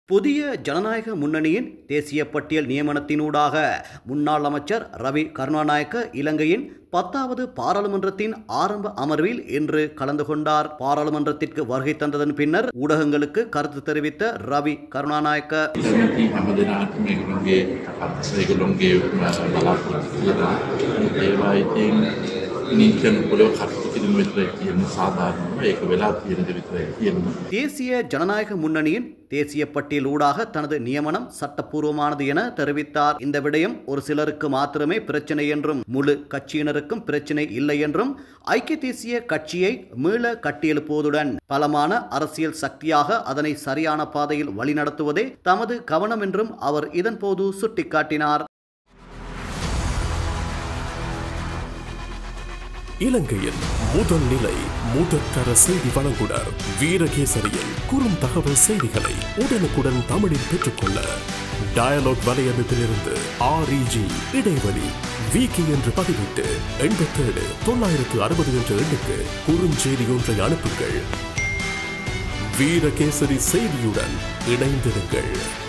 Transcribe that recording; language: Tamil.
புதிய ஜனநாயக முன்னணியின் தேசிய பட்டியல் நியமனத்தினூடாக முன்னாள் அமைச்சர் ரவி கருணாநாயக்க இலங்கையின் பத்தாவது பாராளுமன்றத்தின் ஆரம்ப அமர்வில் இன்று கலந்து கொண்டார் பாராளுமன்றத்திற்கு வருகை தந்ததன் பின்னர் ஊடகங்களுக்கு கருத்து தெரிவித்த ரவி கருணாநாயக்க කැමති හැම දෙනාට මේගුළුන්ගේ ඒගොල්ලොන්ගේ බලාපොරොත්තු කියලා ඒවා ඉතින් නීතියන පොලව කටයුතු කිරීම විතරයි තියෙන සාධාරණව ඒක වෙලා තියෙන දේ විතරයි තියෙන්නේ தேசிய ஜனநாயக முன்னணியின் தேசிய பட்டியல் ஊடாக தனது நியமனம் சட்டப்பூர்வமானது என தெரிவித்தார் இந்த விடயம் ஒரு சிலருக்கு மாத்திரமே பிரச்சனை என்றும் முழு கட்சியினருக்கும் பிரச்சனை இல்லை என்றும் ஐக்கிய தேசிய கட்சியை மீள கட்டியெழுப்புவதுடன் பலமான அரசியல் சக்தியாக அதனை சரியான பாதையில் வழிநடத்துவதே தமது கவனம் என்றும் அவர் இதன்போது சுட்டிக்காட்டினார் இலங்கையின் முதல் நிலை முதற்கர செய்தி வழங்குனர் வீரகேசரியில் குறுந்தகவல் செய்திகளை உடனுக்குடன் தமிழில் பெற்றுக்கொள்ள டயலாக் வலையமைப்பிலிருந்து ஆர்இஜி இடைவெளி விகி என்று பதிவிட்டு எண்பத்தேழு தொள்ளாயிரத்து அறுபது என்ற எண்ணுக்கு குறுஞ்செய்தி ஒன்றை அனுப்புங்கள் வீரகேசரி செய்தியுடன் இணைந்திருங்கள்